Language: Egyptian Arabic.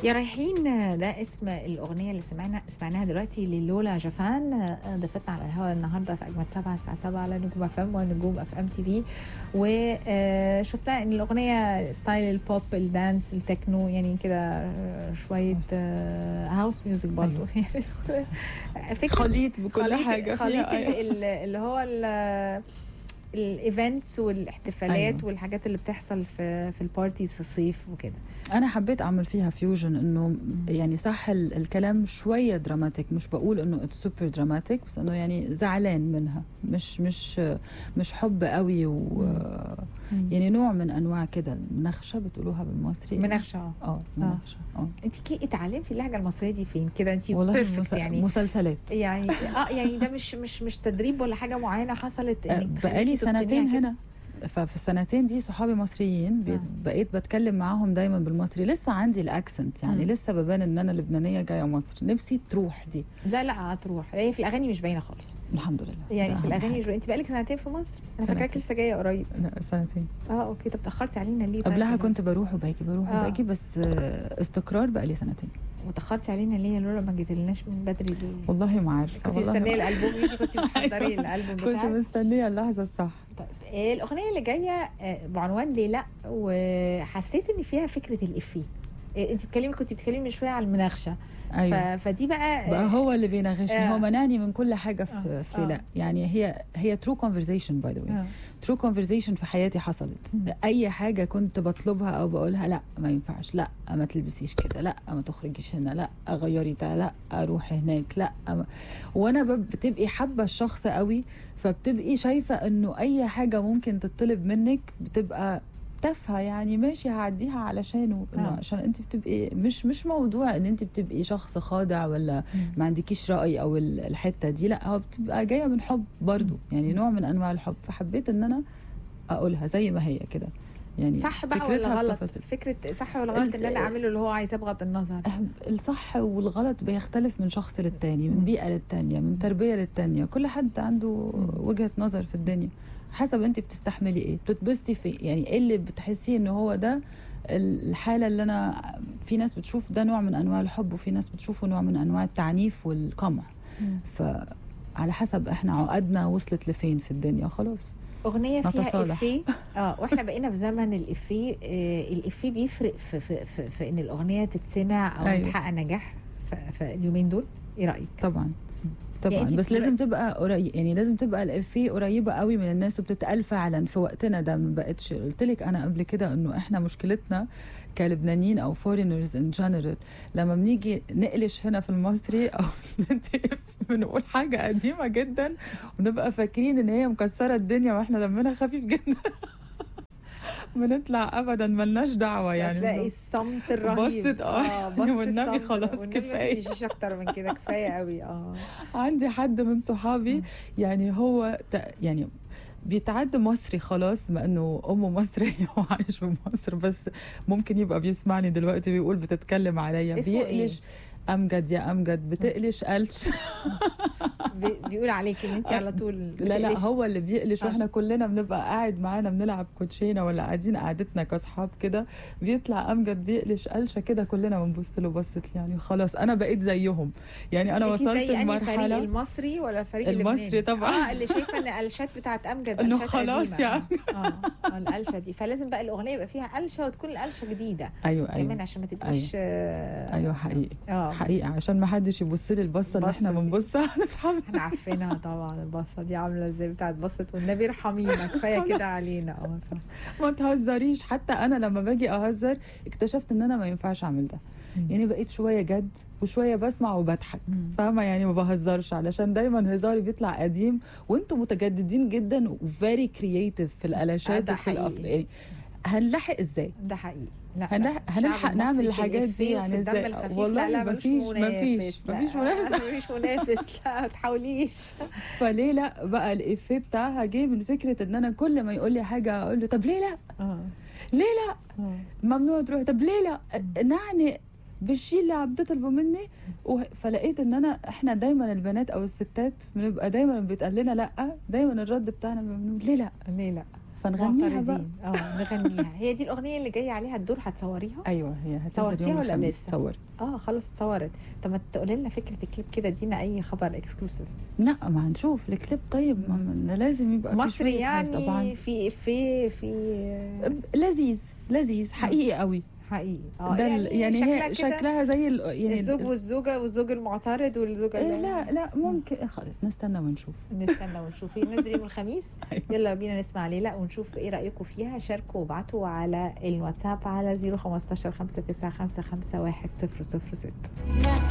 يا رايحين ده اسم الاغنيه اللي سمعنا سمعناها دلوقتي للولا جفان ضيفتنا على الهواء النهارده في اجمد سبعة الساعه 7 على نجوم اف ام ونجوم اف ام تي في وشفنا ان الاغنيه ستايل البوب الدانس التكنو يعني كده شويه هاوس ميوزك برضه فكره خليط بكل خليط حاجه خليط فيها ال- اللي هو ال- الايفنتس والاحتفالات أيوة. أيوة. والحاجات اللي بتحصل في في البارتيز في الصيف وكده انا حبيت اعمل فيها فيوجن انه يعني صح ال- الكلام شويه دراماتيك مش بقول انه اتس سوبر دراماتيك بس انه يعني زعلان منها مش مش مش حب قوي و يعني نوع من انواع كده المنخشه بتقولوها بالمصري مناقشه اه اه منخشه اه انت كي اتعلمتي اللهجه المصريه دي فين كده انت والله بيرفكت مس... يعني مسلسلات يعني اه يعني ده مش مش مش تدريب ولا حاجه معينه حصلت آه، انك بقالي تخليكي سنتين تتقنيها كده؟ هنا ففي السنتين دي صحابي مصريين بي- آه. بقيت بتكلم معاهم دايما بالمصري لسه عندي الاكسنت يعني مم. لسه ببان ان انا لبنانيه جايه مصر نفسي تروح دي لا لا هتروح هي في الاغاني مش باينه خالص الحمد لله يعني ده في أهم الاغاني حاجة. مش انت بقالك سنتين في مصر انا فاكراك سنتين. لسه جايه قريب لا سنتين اه اوكي طب اتاخرتي علينا ليه طيب قبلها كده؟ كنت بروح وباجي بروح آه. وباجي بس آه، استقرار بقى لي سنتين وتاخرتي علينا ليه يا لولا ما جيتلناش من بدري ليه والله ما عارفه كنت والله مستنيه ما- الالبوم يجي كنت بتحضري أيوة. الالبوم كنت بتاعك مستنيه اللحظه الصح طيب آه، الاغنيه اللي جايه آه، بعنوان ليه لا وحسيت ان فيها فكره الافيه آه، انت بتتكلمي كنت بتتكلمي من شويه على المناقشه ايوه ف... فدي بقى, بقى هو اللي بيناغشني آه. هو منعني من كل حاجه في آه. في لا آه. يعني هي هي ترو كونفرزيشن باي ذا واي آه. ترو كونفرزيشن في حياتي حصلت مم. اي حاجه كنت بطلبها او بقولها لا ما ينفعش لا ما تلبسيش كده لا ما تخرجيش هنا لا غيري ده لا روحي هناك لا ما. وانا ب- بتبقي حابه الشخص قوي فبتبقي شايفه انه اي حاجه ممكن تطلب منك بتبقى تافهه يعني ماشي هعديها علشانه انه آه. عشان انت بتبقي مش مش موضوع ان انت بتبقي شخص خاضع ولا ما عندكيش راي او ال- الحته دي لا هو بتبقى جايه من حب برضو يعني نوع من انواع الحب فحبيت ان انا اقولها زي ما هي كده يعني صح بقى ولا فكرتها غلط بتفاصيل. فكره صح ولا غلط ال- ان انا اعمله اللي هو عايزاه بغض النظر أه، الصح والغلط بيختلف من شخص للتاني من مم. بيئه للتانيه من تربيه للتانيه كل حد عنده وجهه نظر في الدنيا حسب انت بتستحملي ايه بتتبسطي في يعني ايه اللي بتحسيه ان هو ده الحاله اللي انا في ناس بتشوف ده نوع من انواع الحب وفي ناس بتشوفه نوع من انواع التعنيف والقمع فعلى حسب احنا عقدنا وصلت لفين في الدنيا خلاص اغنيه فيها نتصالح. افيه اه واحنا بقينا في زمن الافيه آه الافيه بيفرق في, في, في, في ان الاغنيه تتسمع او أيوة. تحقق نجاح في, في اليومين دول ايه رايك طبعا طبعا يعني أنت بس بتبقى- لازم تبقى قريب يعني لازم تبقى الافيه قريبه قوي من الناس وبتتقال فعلا في وقتنا ده ما بقتش قلت لك انا قبل كده انه احنا مشكلتنا كلبنانيين او فورينرز ان جنرال لما بنيجي نقلش هنا في المصري او بنقول حاجه قديمه جدا ونبقى فاكرين ان هي مكسره الدنيا واحنا دمنا خفيف جدا بنطلع ابدا ملناش دعوه يعني هتلاقي الصمت الرهيب بصت، آه. بصت والنبي صمت. خلاص والنبي كفاية. ما تديش اكتر من كده كفايه قوي اه عندي حد من صحابي مم. يعني هو ت- يعني بيتعد مصري خلاص ما انه امه مصريه وعايش في مصر بس ممكن يبقى بيسمعني دلوقتي بيقول بتتكلم عليا اسمه إيه؟ بيقلش امجد يا امجد بتقلش قلش بي- بيقول عليك ان انت على طول لا لا بتقلشي. هو اللي بيقلش آه. واحنا كلنا بنبقى قاعد معانا بنلعب كوتشينه ولا قاعدين قعدتنا كاصحاب كده بيطلع امجد بيقلش قلشه كده كلنا بنبص له بصت يعني خلاص انا بقيت زيهم يعني انا انت وصلت زي انهي فريق لمرحله المصري ولا الفريق المصري اللبناني؟ طبعاً. اه اللي شايفه ان القلشات بتاعت امجد إنه قلشات خلاص قديمة. يعني. اه آه، القلشه دي فلازم بقى الاغنيه يبقى فيها قلشه وتكون القلشه جديده ايوه كمان ايوه عشان ما تبقيش آه، ايوه حقيقي اه حقيقي عشان ما حدش يبص لي البصه اللي احنا البصة دي. بنبصها على اصحابنا احنا عارفينها طبعا البصه دي عامله ازاي بتاعت بصت والنبي ارحمينا كفايه كده علينا اه صح ما تهزريش حتى انا لما باجي اهزر اكتشفت ان انا ما ينفعش اعمل ده يعني بقيت شويه جد وشويه بسمع وبضحك مم. فاهمه يعني ما بهزرش علشان دايما هزاري بيطلع قديم وانتم متجددين جدا وفيري كرييتيف في آه، الالاشات ده وفي الأف... حقيقي. يعني هنلحق ازاي ده حقيقي لا هنلحق- لا، الشعب هنلحق نعمل المصري في الحاجات دي الإفيه يعني وفي الدم إزاي؟ الخفيف والله لا لا مفيش- مفيش مفيش- لا، مفيش منافسة. مفيش منافس لا ما تحاوليش فليه لا بقى الافيه بتاعها جه من فكره ان انا كل ما يقول لي حاجه اقول له طب ليه لا اه ليه لا آه. ممنوع تروح طب ليه لا نعني بالشيء اللي عم تطلبه مني و... فلقيت ان انا احنا دايما البنات او الستات بنبقى دايما بيتقال لنا لا دايما الرد بتاعنا ممنوع ليه لا ليه لا فنغنيها بقى معترضين اه نغنيها هي دي الاغنيه اللي جايه عليها الدور هتصوريها ايوه هي هتنزل صورتيها يوم ولا الخميس لسه؟ اتصورت اه خلاص اتصورت طب ما تقولي لنا فكره الكليب كده ادينا اي خبر اكسكلوسيف لا ما هنشوف الكليب طيب ما ما- لازم يبقى في مصري شوية حاجة يعني طبعا في في في لذيذ لذيذ حقيقي قوي حقيقي ده ال- يعني شكلها هي كده شكلها زي ال- يعني الزوج والزوجه والزوج المعترض والزوجه إيه اللي- لا لا ممكن خلاص نستنى ونشوف نستنى ونشوف ننزل يوم الخميس أيوة. يلا بينا نسمع ليلى ونشوف ايه رايكم فيها شاركوا وابعتوا على الواتساب على 015 595 5100